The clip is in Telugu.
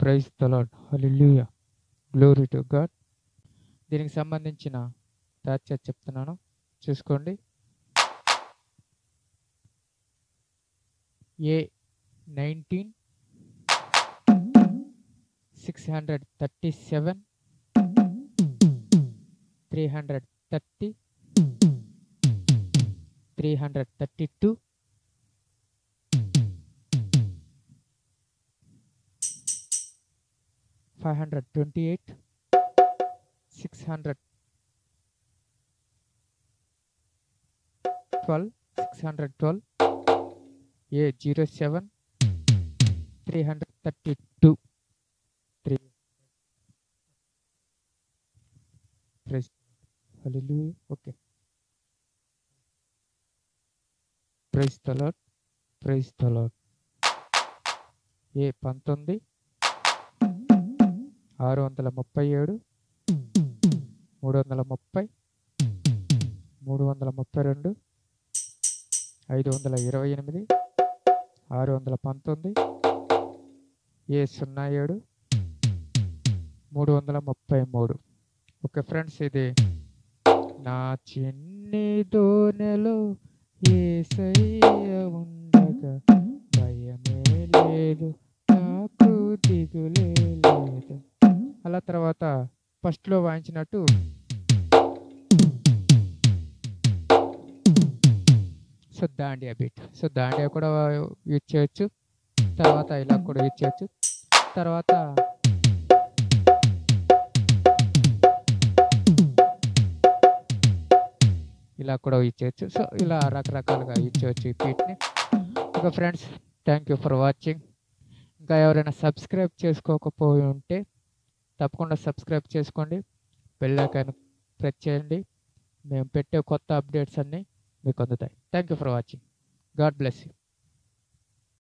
praise the Lord hallelujah glory to God దీనికి సంబంధించిన తాత్య చెప్తున్నాను చూసుకోండి A nineteen six hundred thirty seven three hundred thirty three hundred thirty two five hundred twenty eight six hundred twelve six hundred twelve A zero seven three hundred thirty two three praise hallelujah okay praise the Lord praise the Lord A పంతొమ్మిది ఆరు వందల ముప్పై ఏడు మూడు వందల ముప్పై మూడు వందల ముప్పై రెండు ఐదు వందల ఇరవై ఎనిమిది ఆరు వందల పంతొమ్మిది ఏ సున్నా ఏడు మూడు వందల ముప్పై మూడు ఓకే ఫ్రెండ్స్ ఇది నా చిన్ని దోనెలో ఏసయ్య ఉండగా భయమే లేదు నాకు దిగులే లేదు అలా తర్వాత ఫస్ట్లో వాయించినట్టు so dandiya beat so dandiya కూడా యూజ్ చేయొచ్చు తర్వాత ఇలా కూడా యూజ్ చేయొచ్చు తర్వాత ఇలా కూడా యూజ్ చేయొచ్చు సో ఇలా రకరకాలుగా యూజ్ చేయొచ్చు ఈ బీట్ని okay friends thank you for watching ఇంకా ఎవరైనా సబ్స్క్రైబ్ చేసుకోకపోయి ఉంటే తప్పకుండా సబ్స్క్రైబ్ చేసుకోండి బెల్ ఐకాన్ ప్రెస్ చేయండి మేము పెట్టే కొత్త అప్డేట్స్ అన్నీ మీకు అందుతాయి thank you for watching God bless you